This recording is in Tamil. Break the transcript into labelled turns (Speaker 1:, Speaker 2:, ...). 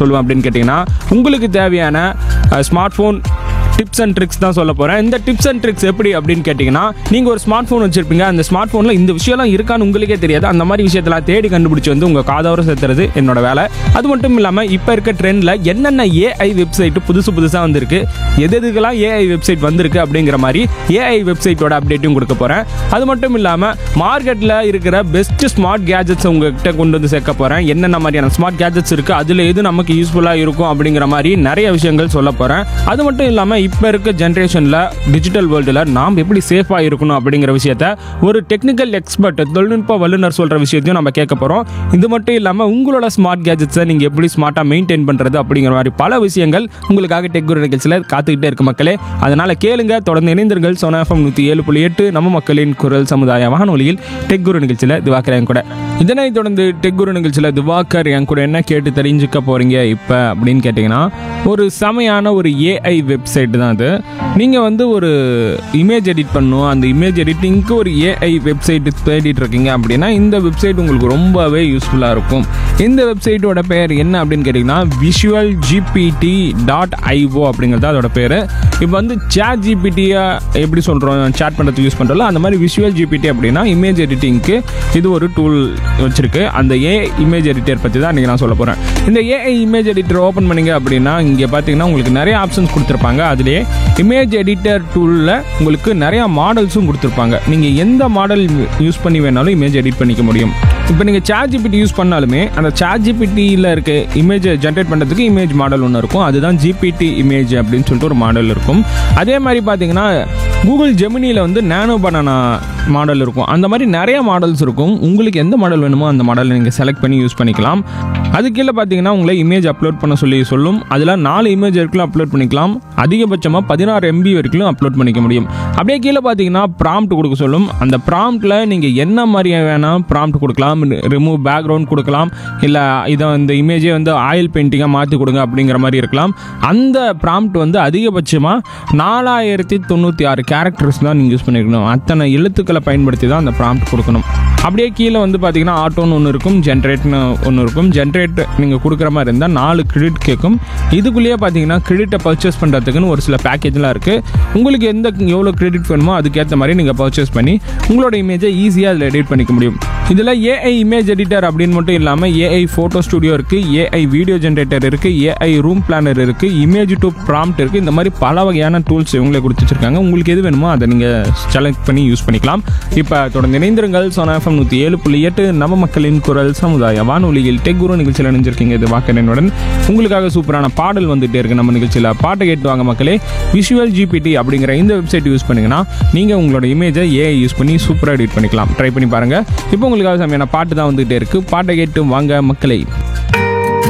Speaker 1: சொல்லுவேன் அப்படின்னு கேட்டிங்கன்னா உங்களுக்கு தேவையான smart phone tips and tricks தான் சொல்ல போகிறேன் இந்த டிப்ஸ் அண்ட் ட்ரிக்ஸ் எப்படி அப்படின்னு கேட்டிங்கன்னா நீங்கள் ஒரு ஸ்மார்ட் ஃபோன் வச்சுருப்பீங்க அந்த ஸ்மார்ட் ஃபோனில் இந்த விஷயம்லாம் இருக்கான்னு உங்களுக்கே தெரியாது அந்த மாதிரி விஷயத்தெல்லாம் தேடி கண்டுபிடிச்சி வந்து உங்கள் காதோர சேர்த்துறது என்னோட வேலை அது மட்டும் இல்லாமல் இப்போ இருக்க ட்ரெண்டில் என்னென்ன ஏஐ வெப்சைட் புதுசு புதுசாக வந்திருக்கு எது எதுக்கெல்லாம் ஏஐ வெப்சைட் வந்திருக்கு அப்படிங்கிற மாதிரி ஏஐ வெப்சைட்டோட அப்டேட்டும் கொடுக்க போகிறேன் அது மட்டும் இல்லாமல் மார்க்கெட்டில் இருக்கிற பெஸ்ட் ஸ்மார்ட் கேஜெட்ஸ் உங்ககிட்ட கொண்டு வந்து சேர்க்க போகிறேன் என்னென்ன மாதிரியான ஸ்மார்ட் கேஜெட்ஸ் இருக்குது அதில் எது நமக்கு யூஸ்ஃபுல்லாக இருக்கும் அப்படிங்கிற மாதிரி நிறைய விஷயங்கள் சொல்ல போகிறேன் அது மட்டும் இல்லாமல் இப்போ இருக்க ஜென்ரேஷனில் டிஜிட்டல் வேர்ல்டில் நாம் எப்படி சேஃபாக இருக்கணும் அப்படிங்கிற விஷயத்த ஒரு டெக்னிக்கல் எக்ஸ்பர்ட் தொழில்நுட்ப வல்லுநர் சொல்கிற விஷயத்தையும் நம்ம கேட்க போகிறோம் இது மட்டும் இல்லாமல் உங்களோட ஸ்மார்ட் கேஜெட்ஸை நீங்கள் எப்படி ஸ்மார்ட்டாக மெயின்டைன் பண்ணுறது அப்படிங்கிற மாதிரி பல விஷயங்கள் உங்களுக்காக டெக் குரு நிகழ்ச்சியில் காத்துக்கிட்டே இருக்கு மக்களே அதனால் கேளுங்க தொடர்ந்து இணைந்தீர்கள் சோனா எஃப்எம் நூற்றி ஏழு புள்ளி எட்டு நம்ம மக்களின் குரல் சமுதாய வானொலியில் டெக் குரு நிகழ்ச்சியில் திவாகர் என் கூட இதனைத் தொடர்ந்து டெக் குரு நிகழ்ச்சியில் திவாகர் என் கூட என்ன கேட்டு தெரிஞ்சுக்க போகிறீங்க இப்போ அப்படின்னு கேட்டிங்கன்னா ஒரு செமையான ஒரு ஏஐ வெப்சைட் தான் அது நீங்கள் வந்து ஒரு இமேஜ் எடிட் பண்ணணும் அந்த இமேஜ் எடிட்டிங்க்கு ஒரு ஏஐ வெப்சைட் தேடிட்டு இருக்கீங்க அப்படின்னா இந்த வெப்சைட் உங்களுக்கு ரொம்பவே யூஸ்ஃபுல்லாக இருக்கும் இந்த வெப்சைட்டோட பேர் என்ன அப்படின்னு கேட்டிங்கன்னா விஷுவல் ஜிபிடி டாட் ஐஓ அப்படிங்கிறது அதோட பேர் இப்போ வந்து சேட் ஜிபிடியை எப்படி சொல்கிறோம் சேட் பண்ணுறதுக்கு யூஸ் பண்ணுறோம்ல அந்த மாதிரி விஷுவல் ஜிபிடி அப்படின்னா இமேஜ் எடிட்டிங்க்கு இது ஒரு டூல் வச்சிருக்கு அந்த ஏ இமேஜ் எடிட்டர் பற்றி தான் இன்றைக்கி நான் சொல்ல போகிறேன் இந்த ஏஐ இமேஜ் எடிட்டர் ஓப்பன் பண்ணீங்க அப்படின்னா இங்கே பார்த்தீங்கன்னா உங்களுக்கு நிறைய ஆப்ஷன்ஸ் கொடுத்துருப்பாங்க அதுலேயே இமேஜ் எடிட்டர் டூலில் உங்களுக்கு நிறையா மாடல்ஸும் கொடுத்துருப்பாங்க நீங்கள் எந்த மாடல் யூஸ் பண்ணி வேணாலும் இமேஜ் எடிட் பண்ணிக்க முடியும் இப்போ நீங்கள் சேட் ஜிபிடி யூஸ் பண்ணாலுமே அந்த சேட் ஜிபிடியில் இருக்க இமேஜை ஜென்ரேட் பண்ணுறதுக்கு இமேஜ் மாடல் ஒன்று இருக்கும் அதுதான் ஜிபிடி இமேஜ் அப்படின்னு சொல்லிட்டு ஒரு மாடல் இருக்கும் அதே மாதிரி பார்த்தீங்கன்னா கூகுள் ஜெமினியில் வந்து நேனோ பனானா மாடல் இருக்கும் அந்த மாதிரி நிறைய மாடல்ஸ் இருக்கும் உங்களுக்கு எந்த மாடல் வேணுமோ அந்த மாடலை நீங்கள் செலக்ட் பண்ணி யூஸ் பண்ணிக்கலாம் அது கீழே பார்த்தீங்கன்னா உங்களை இமேஜ் அப்லோட் பண்ண சொல்லி சொல்லும் அதில் நாலு இமேஜ் வரைக்கும் அப்லோட் பண்ணிக்கலாம் அதிகபட்சமாக பதினாறு எம்பி வரைக்கும் அப்லோட் பண்ணிக்க முடியும் அப்படியே கீழே பார்த்தீங்கன்னா ப்ராம்ப்ட் கொடுக்க சொல்லும் அந்த ப்ராம்ப்டில் நீங்கள் என்ன மாதிரி வேணால் ப்ராம்ப்ட் கொடுக்கலாம் ரிமூவ் பேக்ரவுண்ட் கொடுக்கலாம் இல்லை இதை இந்த இமேஜே வந்து ஆயில் பெயிண்டிங்காக மாற்றி கொடுங்க அப்படிங்கிற மாதிரி இருக்கலாம் அந்த ப்ராம்ப்ட் வந்து அதிகபட்சமாக நாலாயிரத்தி தொண்ணூற்றி ஆறு கேரக்டர்ஸ் தான் நீங்கள் யூஸ் பண்ணிக்கணும் அத்தனை எழுத்துக்களை பயன்படுத்தி தான் அந்த ப்ராம்ப்ட் கொடுக்கணும் அப்படியே கீழே வந்து பார்த்தீங்கன்னா ஆட்டோன்னு ஒன்று இருக்கும் ஜென்ரேட்னு ஒன்று இருக்கும் ஜென்ரேட் நீங்கள் கொடுக்குற மாதிரி இருந்தால் நாலு கிரெடிட் கேட்கும் இதுக்குள்ளேயே பார்த்தீங்கன்னா கிரெடிட்டை பர்ச்சேஸ் பண்ணுறதுக்குன்னு ஒரு சில பேக்கேஜ்லாம் இருக்குது உங்களுக்கு எந்த எவ்வளோ கிரெடிட் வேணுமோ அதுக்கேற்ற மாதிரி நீங்கள் பர்ச்சேஸ் பண்ணி உங்களோட இமேஜை ஈஸியாக அதில் எடிட் பண்ணிக்க முடியும் இதில் ஏஐ இமேஜ் எடிட்டர் அப்படின்னு மட்டும் இல்லாமல் ஏஐ ஃபோட்டோ ஸ்டுடியோ இருக்குது ஏஐ வீடியோ ஜென்ரேட்டர் இருக்குது ஏஐ ரூம் பிளானர் இருக்குது இமேஜ் டு ப்ராம்ப்ட் இருக்குது இந்த மாதிரி பல வகையான டூல்ஸ் இவங்களே கொடுத்து வச்சிருக்காங்க உங்களுக்கு எது வேணுமோ அதை நீங்கள் செலக்ட் பண்ணி யூஸ் பண்ணிக்கலாம் இப்போ தொடர்ந்து இணைந்திருங்கள் சோனா எஃப்எம் நூற்றி ஏழு புள்ளி எட்டு நம்ம மக்களின் குரல் சமுதாய வானொலியில் டெக் குரு நிகழ்ச்சியில் இணைஞ்சிருக்கீங்க இது வாக்கரனுடன் உங்களுக்காக சூப்பரான பாடல் வந்துட்டே இருக்கு நம்ம நிகழ்ச்சியில் பாட்டை கேட்டு வாங்க மக்களே விஷுவல் ஜிபிடி அப்படிங்கிற இந்த வெப்சைட் யூஸ் பண்ணீங்கன்னா நீங்கள் உங்களோட இமேஜை ஏஐ யூஸ் பண்ணி சூப்பராக எடிட் பண்ணிக்கலாம் ட்ரை பண்ணி பாருங்கள் இப்போ உங்களுக்காக செம்மையான பாட்டு தான் வந்துகிட்டே இருக்கு பாட்டை கேட்டு வாங்க மக்களை